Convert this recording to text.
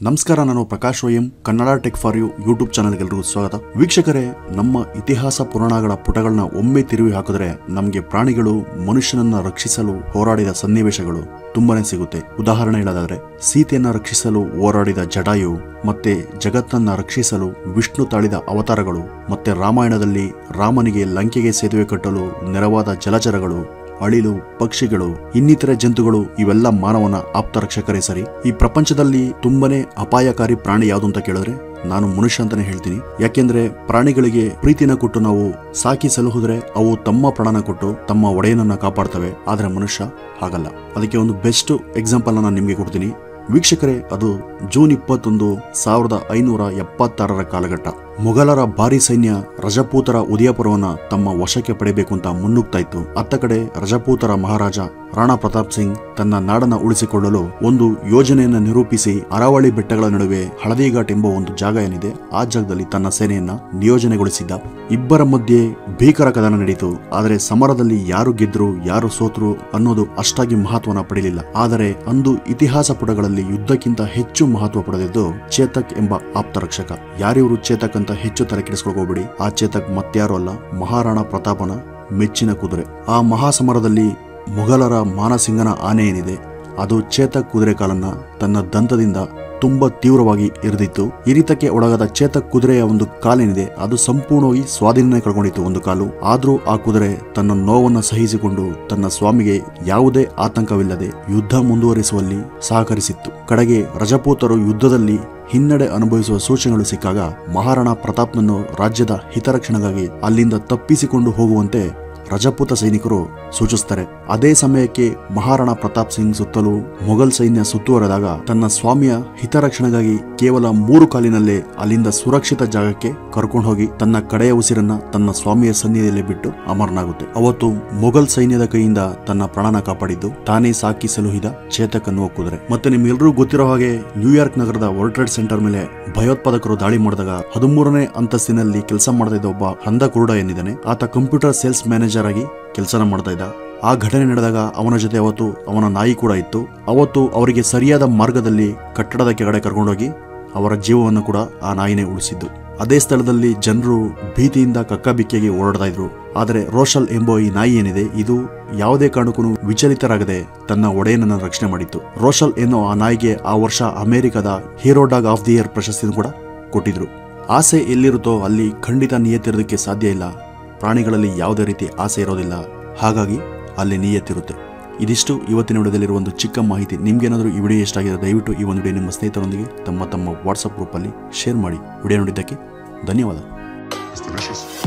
ನಮಸ್ಕಾರ ನಾನು Prakash M Kannada tech for you YouTube ಚಾನಲ್ಗೆಲ್ಲರಿಗೂ ಸ್ವಾಗತ ವೀಕ್ಷಕರೇ ನಮ್ಮ ಇತಿಹಾಸ ಪುರಾಣಗಳ ಪುಟಗಳನ್ನ ಒಮ್ಮೆ ತಿರುವಿ ಹಾಕಿದ್ರೆ ನಮಗೆ ಪ್ರಾಣಿಗಳು ಮನುಷ್ಯನನ್ನ ರಕ್ಷಿಸಲು ಹೋರಾಡಿದ ಸನ್ನಿವೇಶಗಳು ತುಂಬಾನೇ ಸಿಗುತ್ತೆ ಉದಾಹರಣೆ ಹೇಳೋದಾದ್ರೆ ಸೀತೆಯನ್ನ ರಕ್ಷಿಸಲು ಹೋರಾಡಿದ ಜಟಾಯು ಮತ್ತೆ ಜಗತ್ತನ್ನ ರಕ್ಷಿಸಲು ವಿಷ್ಣು ತಾಳಿದ ಅವತಾರಗಳು ಮತ್ತೆ ರಾಮಾಯಣದಲ್ಲಿ ರಾಮನಿಗೆ ಲಂಕೆಗೆ ಸೇತುವೆ ಕಟ್ಟಲು ನೆರವಾದ ಜಲಚರಗಳು ಅಳಿಲು ಪಕ್ಷಿಗಳು ಇನ್ನಿತರೆ ಜಂತುಗಳು ಇವೆಲ್ಲ ಮಾನವನ ಆಪ್ತ ರಕ್ಷಕರೇ ಸರಿ ಈ ಪ್ರಪಂಚದಲ್ಲಿ ತುಂಬಾನೇ ಅಪಾಯಕಾರಿ ಪ್ರಾಣಿ ಯಾವುದು ಅಂತ ಕೇಳಿದ್ರೆ ನಾನು ಮನುಷ್ಯ ಅಂತಾನೆ ಹೇಳ್ತೀನಿ ಯಾಕೆಂದ್ರೆ ಪ್ರಾಣಿಗಳಿಗೆ ಪ್ರೀತಿನ ಕೊಟ್ಟು ನಾವು ಸಾಕಿ ಸಲಹುದ್ರೆ ಅವು ತಮ್ಮ ಪ್ರಾಣನ ಕೊಟ್ಟು ತಮ್ಮ ಒಡೆಯನನ್ನ ಕಾಪಾಡ್ತವೆ ಆದ್ರೆ ಮನುಷ್ಯ ಹಾಗಲ್ಲ ಅದಕ್ಕೆ ಒಂದು ಬೆಸ್ಟ್ ಎಕ್ಸಾಂಪಲ್ ನಾನು ನಿಮಗೆ ಕೊಡ್ತೀನಿ ವೀಕ್ಷಕರೇ ಅದು ಜೂನ್ ಇಪ್ಪತ್ತೊಂದು ಸಾವಿರದ ಐನೂರ ಎಪ್ಪತ್ತಾರರ ಕಾಲಘಟ್ಟ ಮೊಘಲರ ಭಾರಿ ಸೈನ್ಯ ರಜಪೂತರ ಉದಯಪುರವನ್ನ ತಮ್ಮ ವಶಕ್ಕೆ ಪಡೆಯಬೇಕು ಅಂತ ಮುನ್ನುಗ್ತಾ ಇತ್ತು ಅತ್ತ ಕಡೆ ರಜಪೂತರ ಮಹಾರಾಜ ರಾಣಾ ಪ್ರತಾಪ್ ಸಿಂಗ್ ತನ್ನ ನಾಡನ್ನ ಉಳಿಸಿಕೊಳ್ಳಲು ಒಂದು ಯೋಜನೆಯನ್ನ ನಿರೂಪಿಸಿ ಅರಾವಳಿ ಬೆಟ್ಟಗಳ ನಡುವೆ ಹಳದಿಘಾಟ್ ಎಂಬ ಒಂದು ಜಾಗ ಏನಿದೆ ಆ ಜಾಗದಲ್ಲಿ ತನ್ನ ಸೇನೆಯನ್ನ ನಿಯೋಜನೆಗೊಳಿಸಿದ್ದ ಇಬ್ಬರ ಮಧ್ಯೆ ಭೀಕರ ಕದನ ನಡೆಯಿತು ಆದರೆ ಸಮರದಲ್ಲಿ ಯಾರು ಗೆದ್ರು ಯಾರು ಸೋತರು ಅನ್ನೋದು ಅಷ್ಟಾಗಿ ಮಹತ್ವನ ಪಡೆಯಲಿಲ್ಲ ಆದರೆ ಅಂದು ಇತಿಹಾಸ ಪುಟಗಳಲ್ಲಿ ಯುದ್ಧಕ್ಕಿಂತ ಹೆಚ್ಚು ಮಹತ್ವ ಪಡೆದಿದ್ದು ಚೇತಕ್ ಎಂಬ ಆಪ್ತ ರಕ್ಷಕ ಯಾರಿವರು ಚೇತಕ್ ಅಂತ ಹೆಚ್ಚು ತಲೆ ಕೆಡಿಸ್ಕೊಳ್ಕೋಬೇಡಿ ಆ ಚೇತಕ್ ಮತ್ಯಾರು ಅಲ್ಲ ಮಹಾರಾಣಾ ಪ್ರತಾಪನ ಮೆಚ್ಚಿನ ಕುದುರೆ ಆ ಮಹಾಸಮರದಲ್ಲಿ ಮೊಘಲರ ಮಾನಸಿಂಗನ ಆನೆ ಏನಿದೆ ಅದು ಚೇತಕ್ ಕುದುರೆ ಕಾಲನ್ನ ತನ್ನ ದಂತದಿಂದ ತುಂಬಾ ತೀವ್ರವಾಗಿ ಇರಿದಿತ್ತು ಇರಿತಕ್ಕೆ ಒಳಗಾದ ಚೇತಕ್ ಕುದುರೆಯ ಒಂದು ಕಾಲೇನಿದೆ ಅದು ಸಂಪೂರ್ಣವಾಗಿ ಸ್ವಾಧೀನ ಕಳ್ಕೊಂಡಿತ್ತು ಒಂದು ಕಾಲು ಆದ್ರೂ ಆ ಕುದುರೆ ತನ್ನ ನೋವನ್ನ ಸಹಿಸಿಕೊಂಡು ತನ್ನ ಸ್ವಾಮಿಗೆ ಯಾವುದೇ ಆತಂಕವಿಲ್ಲದೆ ಯುದ್ಧ ಮುಂದುವರಿಸುವಲ್ಲಿ ಸಹಕರಿಸಿತ್ತು ಕಡೆಗೆ ರಜಪೂತರು ಯುದ್ಧದಲ್ಲಿ ಹಿನ್ನಡೆ ಅನುಭವಿಸುವ ಸೂಚನೆಗಳು ಸಿಕ್ಕಾಗ ಮಹಾರಾಣಾ ಪ್ರತಾಪ್ನನ್ನು ರಾಜ್ಯದ ಹಿತರಕ್ಷಣೆಗಾಗಿ ಅಲ್ಲಿಂದ ತಪ್ಪಿಸಿಕೊಂಡು ಹೋಗುವಂತೆ ರಜಪೂತ ಸೈನಿಕರು ಸೂಚಿಸುತ್ತಾರೆ ಅದೇ ಸಮಯಕ್ಕೆ ಮಹಾರಾಣಾ ಪ್ರತಾಪ್ ಸಿಂಗ್ ಸುತ್ತಲೂ ಮೊಘಲ್ ಸೈನ್ಯ ಸುತ್ತುವರೆದಾಗ ತನ್ನ ಸ್ವಾಮಿಯ ಹಿತರಕ್ಷಣೆಗಾಗಿ ಕೇವಲ ಮೂರು ಕಾಲಿನಲ್ಲೇ ಅಲ್ಲಿಂದ ಸುರಕ್ಷಿತ ಜಾಗಕ್ಕೆ ಕರ್ಕೊಂಡು ಹೋಗಿ ತನ್ನ ಕಡೆಯ ಉಸಿರನ್ನ ತನ್ನ ಸ್ವಾಮಿಯ ಸನ್ನಿಧಿಯಲ್ಲಿ ಬಿಟ್ಟು ಅಮರನಾಗುತ್ತೆ ಅವತ್ತು ಮೊಘಲ್ ಸೈನ್ಯದ ಕೈಯಿಂದ ತನ್ನ ಪ್ರಾಣನ ಕಾಪಾಡಿದ್ದು ತಾನೇ ಸಾಕಿ ಸಲುಹಿದ ಚೇತಕ್ ಅನ್ನುವ ಕುದುರೆ ಮತ್ತೆ ನಿಮ್ಗೆಲ್ರಿಗೂ ಗೊತ್ತಿರೋ ಹಾಗೆ ನ್ಯೂಯಾರ್ಕ್ ನಗರದ ವರ್ಲ್ಡ್ ಟ್ರೇಡ್ ಸೆಂಟರ್ ಮೇಲೆ ಭಯೋತ್ಪಾದಕರು ದಾಳಿ ಮಾಡಿದಾಗ ಹದಿಮೂರನೇ ಅಂತಸ್ತಿನಲ್ಲಿ ಕೆಲಸ ಮಾಡ್ತಾ ಇದ್ದ ಒಬ್ಬ ಹಂದ ಕುರುಡ ಏನಿದ್ದಾನೆ ಆತ ಕಂಪ್ಯೂಟರ್ ಸೇಲ್ಸ್ ಮ್ಯಾನೇಜರ್ ಆಗಿ ಕೆಲಸನ ಮಾಡ್ತಾ ಇದ್ದ ಆ ಘಟನೆ ನಡೆದಾಗ ಅವನ ಜೊತೆ ಅವತ್ತು ಅವನ ನಾಯಿ ಕೂಡ ಇತ್ತು ಅವತ್ತು ಅವರಿಗೆ ಸರಿಯಾದ ಮಾರ್ಗದಲ್ಲಿ ಕಟ್ಟಡದ ಕೆಳಗಡೆ ಕರ್ಕೊಂಡೋಗಿ ಅವರ ಜೀವವನ್ನು ಕೂಡ ಆ ನಾಯಿನೇ ಉಳಿಸಿದ್ದು ಅದೇ ಸ್ಥಳದಲ್ಲಿ ಜನರು ಭೀತಿಯಿಂದ ಕಕ್ಕಬಿಕ್ಕಿಗೆ ಓಡಾಡ್ತಾ ಇದ್ರು ಆದರೆ ರೋಷಲ್ ಎಂಬ ಈ ನಾಯಿ ಏನಿದೆ ಇದು ಯಾವುದೇ ಕಾರಣಕ್ಕೂ ವಿಚಲಿತರಾಗದೆ ತನ್ನ ಒಡೆಯನನ್ನು ರಕ್ಷಣೆ ಮಾಡಿತ್ತು ರೋಷಲ್ ಎನ್ನೋ ಆ ನಾಯಿಗೆ ಆ ವರ್ಷ ಅಮೆರಿಕದ hero dog of the year ಪ್ರಶಸ್ತಿಯನ್ನು ಕೂಡ ಕೊಟ್ಟಿದ್ರು ಆಸೆ ಎಲ್ಲಿರುತ್ತೋ ಅಲ್ಲಿ ಖಂಡಿತ ನಿಯತ್ತಿರೋದಕ್ಕೆ ಸಾಧ್ಯ ಇಲ್ಲ ಪ್ರಾಣಿಗಳಲ್ಲಿ ಯಾವುದೇ ರೀತಿ ಆಸೆ ಇರೋದಿಲ್ಲ ಹಾಗಾಗಿ ಅಲ್ಲಿ ನಿಯತ್ತಿರುತ್ತೆ ಇದಿಷ್ಟು ಇವತ್ತಿನ ವಿಡಿಯೋದಲ್ಲಿರುವ ಒಂದು ಚಿಕ್ಕ ಮಾಹಿತಿ ನಿಮ್ಗೇನಾದರೂ ಈ ವಿಡಿಯೋ ಇಷ್ಟ ಆಗಿದೆ ದಯವಿಟ್ಟು ಈ ಒಂದು ವಿಡಿಯೋ ನಿಮ್ಮ ಸ್ನೇಹಿತರೊಂದಿಗೆ ತಮ್ಮ ತಮ್ಮ ವಾಟ್ಸಪ್ ಗ್ರೂಪಲ್ಲಿ ಶೇರ್ ಮಾಡಿ ವಿಡಿಯೋ ನೋಡಿದ್ದಕ್ಕೆ ಧನ್ಯವಾದ It's delicious.